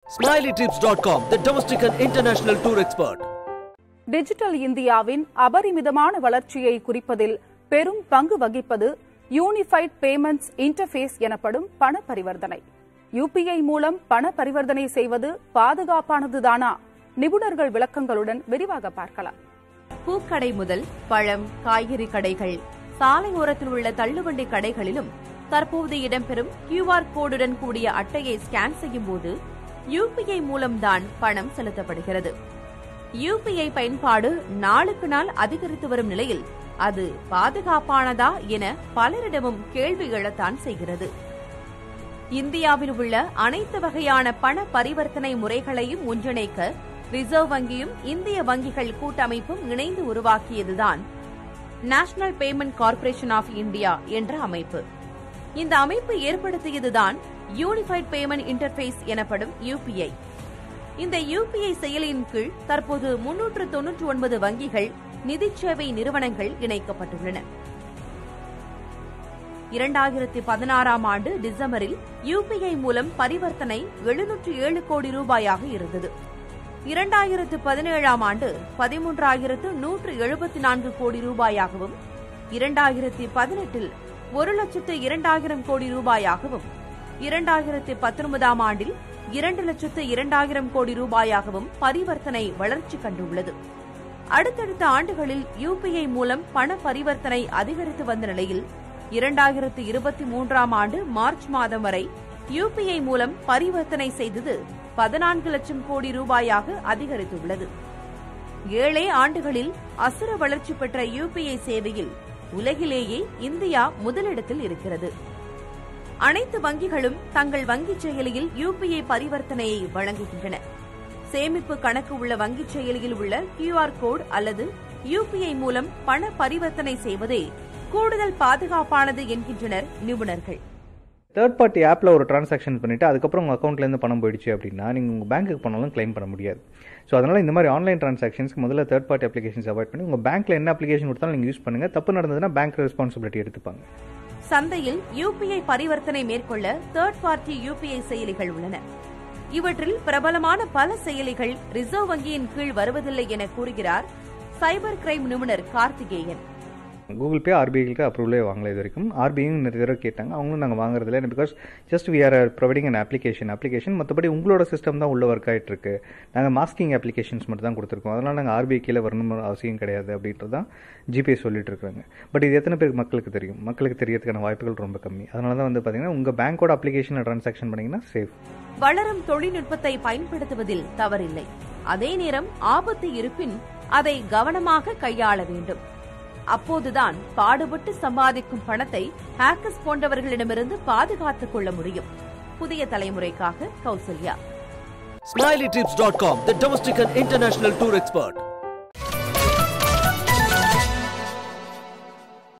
SmileyTrips.com, the domestic and international tour expert. Digital இந்தியாவின் அபரிமிதமான வளர்ச்சியை குறிப்பதில் பெரும் பங்கு வகிப்பது யூனிஃபைட் பேமெண்ட்ஸ் இன்டர்ஃபேஸ் எனப்படும் பண பரிவர்த்தனை யுபிஐ மூலம் பண பரிவர்த்தனை செய்வது பாதுகாப்பானதுதானா நிபுணர்கள் விளக்கங்களுடன் விரிவாக பார்க்கலாம் பூக்கடை முதல் பழம் காய்கறி கடைகள் சாலையோரத்தில் உள்ள தள்ளுவண்டி கடைகளிலும் தற்போது இடம்பெறும் கியூஆர் கோடுடன் கூடிய அட்டையை ஸ்கேன் செய்யும் போது யுபிஐ மூலம்தான் பணம் செலுத்தப்படுகிறது யுபிஐ பயன்பாடு நாளுக்கு நாள் அதிகரித்து வரும் நிலையில் அது பாதுகாப்பானதா என பலரிடமும் கேள்வி எழத்தான் செய்கிறது இந்தியாவில் உள்ள அனைத்து வகையான பண பரிவர்த்தனை முறைகளையும் ஒன்றிணைக்க ரிசர்வ் வங்கியும் இந்திய வங்கிகள் கூட்டமைப்பும் இணைந்து உருவாக்கியதுதான் national payment corporation of India என்ற அமைப்பு இந்த அமைப்பு ஏற்படுத்தியதுதான் யூனிஃபைட் பேமெண்ட் இன்டர்ஃபேஸ் எனப்படும் யுபிஐ இந்த யுபிஐ செயலியின் கீழ் தற்போது முன்னூற்று தொன்னூற்று ஒன்பது வங்கிகள் நிதி சேவை நிறுவனங்கள் இணைக்கப்பட்டுள்ளன இரண்டாயிரத்தி பதினாறாம் ஆண்டு டிசம்பரில் யுபிஐ மூலம் பரிவர்த்தனை எழுநூற்று ஏழு கோடி ரூபாயாக இருந்தது இரண்டாயிரத்து பதினேழாம் ஆண்டு பதிமூன்றாயிரத்து நூற்று எழுபத்தி நான்கு கோடி ரூபாயாகவும் இரண்டாயிரத்தி பதினெட்டில் ஒரு லட்சத்து இரண்டாயிரம் கோடி ரூபாயாகவும் இரண்டாயிரத்தி பத்தொன்பதாம் ஆண்டில் இரண்டு லட்சத்து இரண்டாயிரம் கோடி ரூபாயாகவும் பரிவர்த்தனை வளர்ச்சி கண்டுள்ளது அடுத்தடுத்த ஆண்டுகளில் யுபிஐ மூலம் பண பரிவர்த்தனை அதிகரித்து வந்த நிலையில் இரண்டாயிரத்து இருபத்தி மூன்றாம் ஆண்டு மார்ச் மாதம் வரை யுபிஐ மூலம் பரிவர்த்தனை செய்தது பதினான்கு லட்சம் கோடி ரூபாயாக அதிகரித்துள்ளது ஏழே ஆண்டுகளில் அசுர வளர்ச்சி பெற்ற யுபிஐ சேவையில் உலகிலேயே இந்தியா முதலிடத்தில் இருக்கிறது அனைத்து வங்கிகளும் தங்கள் வங்கிச் செயலியில் யுபிஐ பரிவர்த்தனையை வழங்குகின்றன சேமிப்பு கணக்கு உள்ள வங்கிச் செயலியில் உள்ள கியூஆர் கோட் அல்லது யுபிஐ மூலம் பண பரிவர்த்தனை செய்வதே கூடுதல் பாதுகாப்பானது என்கின்றனர் நிபுணர்கள் தேர்ட் பார்ட்டி ஆப்பில் ஒரு ட்ரான்சாக்ஷன் பண்ணிவிட்டு அதுக்கப்புறம் உங்கள் அக்கௌண்ட்லேருந்து பணம் போயிடுச்சு அப்படின்னா நீங்கள் உங்கள் பேங்க்குக்கு போனாலும் க்ளைம் பண்ண முடியாது ஸோ அதனால் இந்த மாதிரி ஆன்லைன் ட்ரான்சாக்ஷன்ஸ்க்கு முதல்ல தேர்ட் பார்ட்டி அப்ளிகேஷன்ஸ் அவாய்ட் பண்ணி உங்கள் பேங்க்கில் என்ன அப்ளிகேஷன் கொடுத்தாலும் நீங்கள் யூஸ் பண்ணுங்கள் தப்பு நடந்ததுன்னா பேங்க் ரெஸ்பான்சிபிலிட்டி எடுத்துப்பாங்க சந்தையில் யுபிஐ பரிவர்த்தனை மேற்கொள்ள தேர்ட் பார்ட்டி யுபிஐ செயலிகள் உள்ளன இவற்றில் பிரபலமான பல செயலிகள் ரிசர்வ் வங்கியின் கீழ் வருவதில்லை என கூறுகிறார் சைபர் கிரைம் நிபுணர் கார்த்திகேயன் கூகுள் பே ஆர்பிஐக்கு அப்ரூவலே வாங்கல இது வரைக்கும் ஆர்பிஐயும் நிறைய தடவை கேட்டாங்க அவங்களும் நாங்கள் வாங்குறதில்ல because just we are providing an application application மற்றபடி உங்களோட சிஸ்டம் தான் உள்ள ஒர்க் ஆகிட்டு இருக்கு நாங்கள் மாஸ்கிங் அப்ளிகேஷன்ஸ் மட்டும் தான் கொடுத்துருக்கோம் அதனால் நாங்கள் ஆர்பிஐ கீழே வரணும் அவசியம் கிடையாது அப்படின்றது தான் ஜிபே சொல்லிட்டு இருக்காங்க பட் இது எத்தனை பேருக்கு மக்களுக்கு தெரியும் மக்களுக்கு தெரியறதுக்கான வாய்ப்புகள் ரொம்ப கம்மி அதனால தான் வந்து பார்த்தீங்கன்னா உங்கள் பேங்க்கோட அப்ளிகேஷனில் ட்ரான்சாக்ஷன் பண்ணிங்கன்னா சேஃப் வளரும் தொழில்நுட்பத்தை பயன்படுத்துவதில் தவறில்லை அதே நேரம் ஆபத்து இருப்பின் அதை கவனமாக கையாள வேண்டும் அப்போதுதான் பாடுபட்டு சம்பாதிக்கும் பணத்தை ஹேக்கர்ஸ் போன்றவர்களிடமிருந்து பாதுகாத்துக் கொள்ள முடியும் புதிய தலைமுறைக்காக Kausalya SmileyTrips.com, the domestic and international tour expert.